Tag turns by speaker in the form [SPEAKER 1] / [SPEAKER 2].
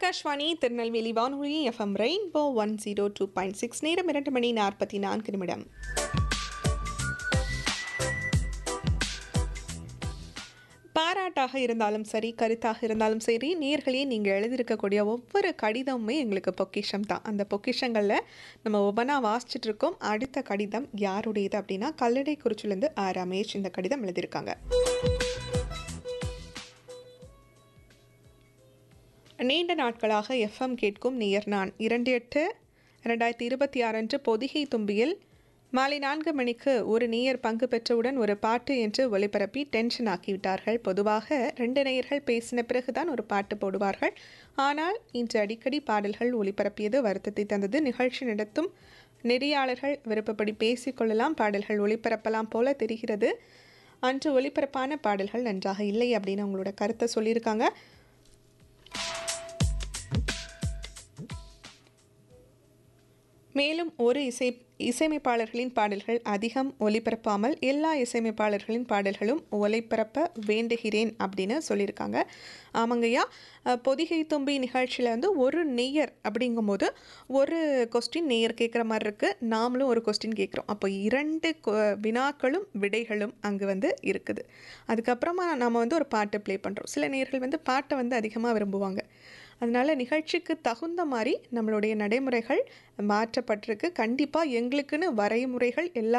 [SPEAKER 1] ஆகாஷ்வாணி திருநெல்வேலி வானொலி FM rainbow one zero two point six நேரம் இரண்டு மணி நாற்பத்தி நான்கு நிமிடம் பாராட்டாக இருந்தாலும் சரி கருத்தாக இருந்தாலும் சரி நேர்களே நீங்கள் எழுதியிருக்கக்கூடிய ஒவ்வொரு கடிதமுமே எங்களுக்கு பொக்கிஷம் தான் அந்த பொக்கிஷங்களில் நம்ம ஒவ்வொன்றா வாசிச்சுட்டு இருக்கோம் அடுத்த கடிதம் யாருடையது அப்படின்னா கல்லடை குறிச்சிலேருந்து ஆ ரமேஷ் இந்த கடிதம் எழுதியிருக்காங்க நீண்ட நாட்களாக எஃப்எம் கேட்கும் நேயர் நான் இரண்டு எட்டு ரெண்டாயிரத்தி இருபத்தி ஆறு அன்று பொதிகை தும்பியில் மாலை நான்கு மணிக்கு ஒரு நேயர் பங்கு பெற்றவுடன் ஒரு பாட்டு என்று ஒளிபரப்பி டென்ஷன் ஆக்கிவிட்டார்கள் பொதுவாக ரெண்டு நேயர்கள் பேசின பிறகுதான் ஒரு பாட்டு போடுவார்கள் ஆனால் இன்று அடிக்கடி பாடல்கள் ஒளிபரப்பியது வருத்தத்தை தந்தது நிகழ்ச்சி நடத்தும் நெறியாளர்கள் விருப்பப்படி பேசிக்கொள்ளலாம் பாடல்கள் ஒளிபரப்பலாம் போல தெரிகிறது அன்று ஒளிபரப்பான பாடல்கள் நன்றாக இல்லை அப்படின்னு அவங்களோட கருத்தை சொல்லியிருக்காங்க மேலும் ஒரு இசை இசையமைப்பாளர்களின் பாடல்கள் அதிகம் ஒலிபரப்பாமல் எல்லா இசையமைப்பாளர்களின் பாடல்களும் ஒலிபரப்ப வேண்டுகிறேன் அப்படின்னு சொல்லியிருக்காங்க ஆமாங்கய்யா அஹ், பொதிகை தும்பி நிகழ்ச்சியில் வந்து ஒரு நெய்யர் அப்படிங்கும்போது ஒரு கொஸ்டின் நெய்யர் கேட்குற மாதிரி இருக்குது நாமளும் ஒரு கொஸ்டின் கேட்குறோம் அப்போ இரண்டு கொ- வினாக்களும் விடைகளும் அங்கே வந்து இருக்குது அதுக்கப்புறமா நம்ம வந்து ஒரு பாட்டு ப்ளே பண்ணுறோம் சில நேயர்கள் வந்து பாட்டை வந்து அதிகமாக விரும்புவாங்க அதனால் நிகழ்ச்சிக்கு தகுந்த மாதிரி நம்மளுடைய நடைமுறைகள் மாற்றப்பட்டிருக்கு கண்டிப்பாக எங்களுக்குன்னு வரைமுறைகள் எல்லா